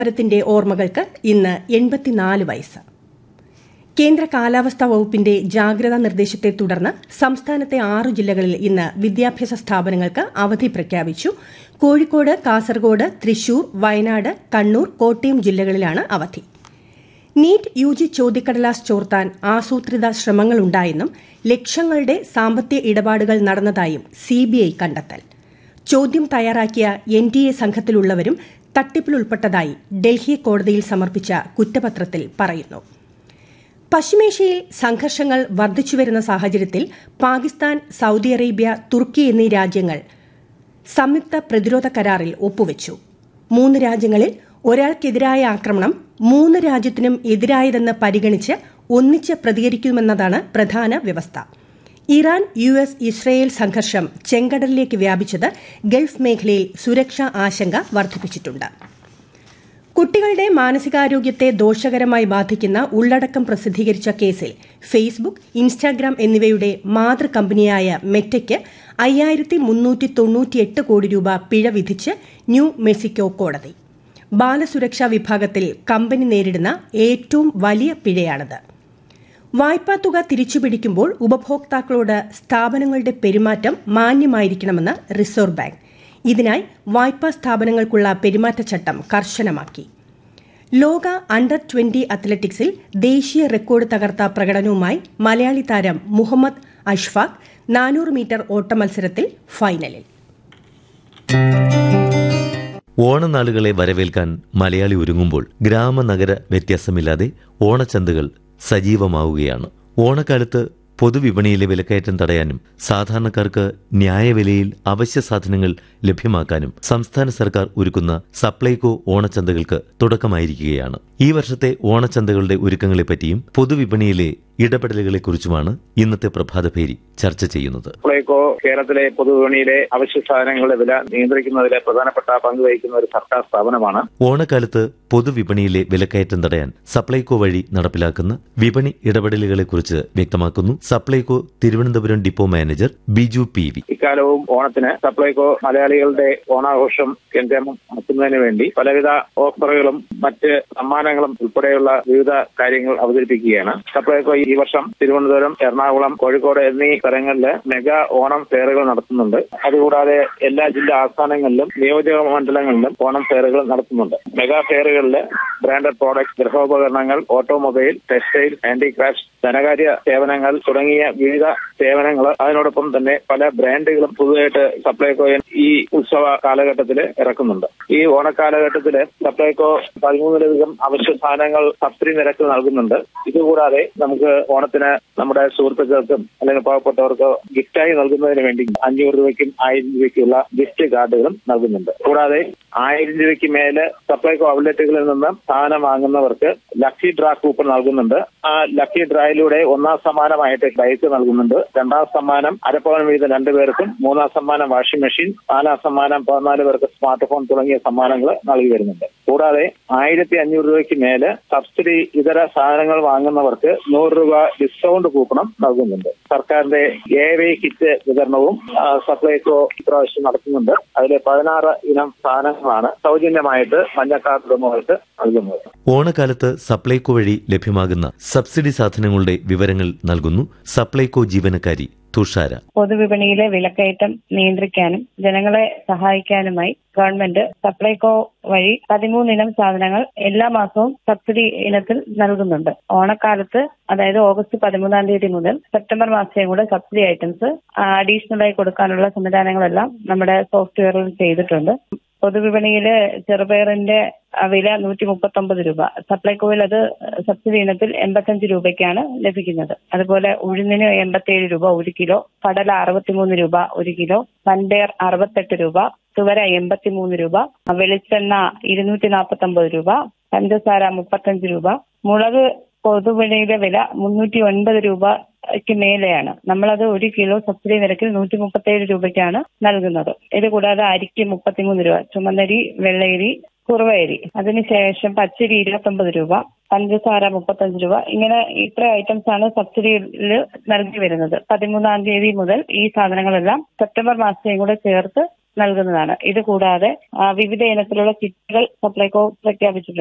സമരത്തിന്റെ ഓർമ്മകൾക്ക് ഇന്ന് എൺപത്തിനാല് വയസ്സ് കേന്ദ്ര കാലാവസ്ഥാ വകുപ്പിന്റെ ജാഗ്രതാ നിർദ്ദേശത്തെ തുടർന്ന് സംസ്ഥാനത്തെ ആറ് ജില്ലകളിൽ ഇന്ന് വിദ്യാഭ്യാസ സ്ഥാപനങ്ങൾക്ക് അവധി പ്രഖ്യാപിച്ചു കോഴിക്കോട് കാസർഗോഡ് തൃശൂർ വയനാട് കണ്ണൂർ കോട്ടയം ജില്ലകളിലാണ് അവധി നീറ്റ് യു ജി ചോദ്യക്കടലാസ് ചോർത്താൻ ആസൂത്രിത ശ്രമങ്ങളുണ്ടായെന്നും ലക്ഷങ്ങളുടെ സാമ്പത്തിക ഇടപാടുകൾ നടന്നതായും സിബിഐ കണ്ടെത്തൽ ചോദ്യം തയ്യാറാക്കിയ എൻ ഡി എ സംഘത്തിലുള്ളവരും തട്ടിപ്പിലുൾപ്പെട്ടതായി ഡൽഹി കോടതിയിൽ സമർപ്പിച്ച കുറ്റപത്രത്തിൽ പറയുന്നു പശ്ചിമേഷ്യയിൽ സംഘർഷങ്ങൾ വർദ്ധിച്ചുവരുന്ന സാഹചര്യത്തിൽ പാകിസ്ഥാൻ സൌദി അറേബ്യ തുർക്കി എന്നീ രാജ്യങ്ങൾ സംയുക്ത പ്രതിരോധ കരാറിൽ ഒപ്പുവച്ചു മൂന്ന് രാജ്യങ്ങളിൽ ഒരാൾക്കെതിരായ ആക്രമണം മൂന്ന് രാജ്യത്തിനും എതിരായതെന്ന് പരിഗണിച്ച് ഒന്നിച്ച് പ്രതികരിക്കുമെന്നതാണ് പ്രധാന വ്യവസ്ഥ ഇറാൻ യു എസ് ഇസ്രയേൽ സംഘർഷം ചെങ്കടലിലേക്ക് വ്യാപിച്ചത് ഗൾഫ് മേഖലയിൽ സുരക്ഷാ ആശങ്ക വർദ്ധിപ്പിച്ചിട്ടുണ്ട് കുട്ടികളുടെ മാനസികാരോഗ്യത്തെ ദോഷകരമായി ബാധിക്കുന്ന ഉള്ളടക്കം പ്രസിദ്ധീകരിച്ച കേസിൽ ഫേസ്ബുക്ക് ഇൻസ്റ്റാഗ്രാം എന്നിവയുടെ മാതൃ കമ്പനിയായ മെറ്റയ്ക്ക് അയ്യായിരത്തി മുന്നൂറ്റി തൊണ്ണൂറ്റിയെട്ട് കോടി രൂപ പിഴ വിധിച്ച് ന്യൂ മെക്സിക്കോ കോടതി ബാലസുരക്ഷാ വിഭാഗത്തിൽ കമ്പനി നേരിടുന്ന ഏറ്റവും വലിയ പിഴയാണിത് വായ്പാ തുക തിരിച്ചുപിടിക്കുമ്പോൾ ഉപഭോക്താക്കളോട് സ്ഥാപനങ്ങളുടെ പെരുമാറ്റം മാന്യമായിരിക്കണമെന്ന് റിസർവ് ബാങ്ക് ഇതിനായി വായ്പാ സ്ഥാപനങ്ങൾക്കുള്ള പെരുമാറ്റച്ചട്ടം കർശനമാക്കി ലോക അണ്ടർ ട്വന്റി അത്ലറ്റിക്സിൽ ദേശീയ റെക്കോർഡ് തകർത്ത പ്രകടനവുമായി മലയാളി താരം മുഹമ്മദ് അഷ്ഫാഖ് നാനൂറ് മീറ്റർ ഓട്ടമത്സരത്തിൽ ഫൈനലിൽ ഓണനാളുകളെ വരവേൽക്കാൻ മലയാളി ഒരുങ്ങുമ്പോൾ ഗ്രാമനഗര വ്യത്യാസമില്ലാതെ ഓണച്ചന്തകൾ സജീവമാവുകയാണ് ഓണക്കാലത്ത് പൊതുവിപണിയിലെ വിലക്കയറ്റം തടയാനും സാധാരണക്കാർക്ക് ന്യായവിലയിൽ അവശ്യ സാധനങ്ങൾ ലഭ്യമാക്കാനും സംസ്ഥാന സർക്കാർ ഒരുക്കുന്ന സപ്ലൈകോ ഓണച്ചന്തകൾക്ക് തുടക്കമായിരിക്കുകയാണ് ഈ വർഷത്തെ ഓണച്ചന്തകളുടെ ഒരുക്കങ്ങളെപ്പറ്റിയും പൊതുവിപണിയിലെ ഇടപെടലുകളെക്കുറിച്ചുമാണ് ഇന്നത്തെ പ്രഭാതപേരി ചർച്ച ചെയ്യുന്നത് സപ്ലൈകോ കേരളത്തിലെ പൊതുവിപണിയിലെ അവശ്യ സാധനങ്ങളുടെ വില നിയന്ത്രിക്കുന്നതിലെ പ്രധാനപ്പെട്ട പങ്ക് വഹിക്കുന്ന ഒരു സർക്കാർ സ്ഥാപനമാണ് ഓണക്കാലത്ത് പൊതുവിപണിയിലെ വിലക്കയറ്റം തടയാൻ സപ്ലൈകോ വഴി നടപ്പിലാക്കുന്ന വിപണി ഇടപെടലുകളെക്കുറിച്ച് വ്യക്തമാക്കുന്നു Supplyco Thiruvananthapuram depot manager Biju P V ഇക്കാലവും ഓണത്തിന് സപ്ലൈകോ മലയാളികളുടെ ഓണാഘോഷം കേന്ദ്രമാക്കുന്നതിന് വേണ്ടി പലവിധ ഓഫറുകളും മറ്റ് സമ്മാനങ്ങളും ഉൾപ്പെടെയുള്ള വിവിധ കാര്യങ്ങൾ അവതരിപ്പിക്കുകയാണ് സപ്ലൈകോ ഈ വർഷം തിരുവനന്തപുരം എറണാകുളം കോഴിക്കോട് എന്നീ സ്ഥലങ്ങളിൽ മെഗാ ഓണം ഫെയറുകൾ നടത്തുന്നുണ്ട് അതുകൂടാതെ എല്ലാ ജില്ലാ ആസ്ഥാനങ്ങളിലും നിയോജക മണ്ഡലങ്ങളിലും ഓണം ഫെയറുകൾ നടത്തുന്നുണ്ട് മെഗാ ഫെയറുകളിൽ ബ്രാൻഡഡ് പ്രോഡക്ട്സ് ഗൃഹോപകരണങ്ങൾ ഓട്ടോമൊബൈൽ ടെക്സ്റ്റൈൽ ഹാൻഡിക്രാഫ്റ്റ് ധനകാര്യ സേവനങ്ങൾ തുടങ്ങിയ വിവിധ സേവനങ്ങൾ അതിനോടൊപ്പം തന്നെ പല ബ്രാൻഡുകളും പുതുതായിട്ട് സപ്ലൈകോ ഈ ഉത്സവ കാലഘട്ടത്തിൽ ഇറക്കുന്നുണ്ട് ഈ ഓണക്കാലഘട്ടത്തിൽ സപ്ലൈകോ പതിമൂന്നിലധികം അവശ്യ സാധനങ്ങൾ സബ്സിഡി നിരക്ക് നൽകുന്നുണ്ട് ഇതുകൂടാതെ നമുക്ക് ഓണത്തിന് നമ്മുടെ സുഹൃത്തുക്കൾക്കും അല്ലെങ്കിൽ പാവപ്പെട്ടവർക്ക് ഗിഫ്റ്റായി നൽകുന്നതിന് വേണ്ടി അഞ്ഞൂറ് രൂപയ്ക്കും ആയിരം രൂപയ്ക്കുള്ള ഗിഫ്റ്റ് കാർഡുകളും നൽകുന്നുണ്ട് കൂടാതെ ആയിരം രൂപയ്ക്ക് മേല് സപ്ലൈകോ ഔട്ട്ലെറ്റുകളിൽ നിന്ന് സാധനം വാങ്ങുന്നവർക്ക് ലക്കി ഡ്രാ കൂപ്പൺ നൽകുന്നുണ്ട് ആ ലക്കി ഡ്രായിലൂടെ ഒന്നാം സമ്മാനമായിട്ട് ബൈക്ക് നൽകുന്നുണ്ട് രണ്ടാം സമ്മാനം അരപ്പവൻ വീതം രണ്ടുപേർക്കും മൂന്നാം സമ്മാനം വാഷിംഗ് മെഷീൻ നാലാം സമ്മാനം പതിനാല് പേർക്ക് സ്മാർട്ട് ഫോൺ തുടങ്ങിയ സമ്മാനങ്ങൾ നൽകി വരുന്നുണ്ട് കൂടാതെ ആയിരത്തി അഞ്ഞൂറ് രൂപയ്ക്ക് മേല് സബ്സിഡി ഇതര സാധനങ്ങൾ വാങ്ങുന്നവർക്ക് നൂറ് രൂപ ഡിസ്കൗണ്ട് കൂപ്പണം നൽകുന്നുണ്ട് സർക്കാരിന്റെ എ വൈ കിറ്റ് വിതരണവും ആ, സപ്ലൈകോ ഇപ്രാവശ്യം നടത്തുന്നുണ്ട് അതിലെ പതിനാറ് ഇനം സാധനങ്ങളാണ് സൗജന്യമായിട്ട് മഞ്ഞക്കാർഡ് ഉടമകൾക്ക് നൽകുന്നത് ഓണക്കാലത്ത് സപ്ലൈകോ വഴി ലഭ്യമാകുന്ന സബ്സിഡി സാധനങ്ങളുടെ വിവരങ്ങൾ നൽകുന്നു സപ്ലൈകോ ജീവനക്കാരി തുഷാര പൊതുവിപണിയിലെ വിലക്കയറ്റം നിയന്ത്രിക്കാനും ജനങ്ങളെ സഹായിക്കാനുമായി ഗവൺമെന്റ് സപ്ലൈകോ വഴി പതിമൂന്നിനം സാധനങ്ങൾ എല്ലാ മാസവും സബ്സിഡി ഇനത്തിൽ നൽകുന്നുണ്ട് ഓണക്കാലത്ത് അതായത് ഓഗസ്റ്റ് പതിമൂന്നാം തീയതി മുതൽ സെപ്റ്റംബർ മാസത്തെയും കൂടെ സബ്സിഡി ഐറ്റംസ് അഡീഷണൽ ആയി കൊടുക്കാനുള്ള സംവിധാനങ്ങളെല്ലാം നമ്മുടെ സോഫ്റ്റ്വെയറിൽ ചെയ്തിട്ടുണ്ട് പൊതുവിപണിയില് ചെറുപയറിന്റെ ആ, വില നൂറ്റി മുപ്പത്തൊമ്പത് രൂപ സപ്ലൈകോയിൽ അത് സബ്സിഡി ഇനത്തിൽ എൺപത്തഞ്ച് രൂപയ്ക്കാണ് ലഭിക്കുന്നത് അതുപോലെ ഉഴുന്നിന് എൺപത്തിയേഴ് രൂപ ഒരു കിലോ കടല അറുപത്തിമൂന്ന് രൂപ ഒരു കിലോ വൻപയർ അറുപത്തെട്ട് രൂപ തുവര എൺപത്തിമൂന്ന് രൂപ വെളിച്ചെണ്ണ ഇരുന്നൂറ്റി നാൽപ്പത്തി ഒമ്പത് രൂപ പഞ്ചസാര മുപ്പത്തഞ്ച് രൂപ മുളക് പൊതുവിപണിയിലെ വില മുന്നൂറ്റി ഒൻപത് രൂപയ്ക്ക് മേലെയാണ് നമ്മളത് ഒരു കിലോ സബ്സിഡി നിരക്കിൽ നൂറ്റി മുപ്പത്തേഴ് രൂപയ്ക്കാണ് നൽകുന്നത് ഇത് കൂടാതെ അരിക്ക് മുപ്പത്തിമൂന്ന് രൂപ ചുമന്നരി വെള്ളയരി കുറുവയരി അതിനുശേഷം പച്ചരി ഇരുപത്തൊമ്പത് രൂപ പഞ്ചസാര മുപ്പത്തഞ്ച് രൂപ ഇങ്ങനെ ഇത്ര ഐറ്റംസ് ആണ് സബ്സിഡിയിൽ നൽകി വരുന്നത് പതിമൂന്നാം തീയതി മുതൽ ഈ സാധനങ്ങളെല്ലാം സെപ്റ്റംബർ മാസത്തെയും കൂടെ ചേർത്ത് നൽകുന്നതാണ് ഇത് കൂടാതെ ആ, വിവിധ ഇനത്തിലുള്ള കിറ്റുകൾ സപ്ലൈകോ പ്രഖ്യാപിച്ചിട്ടുണ്ട്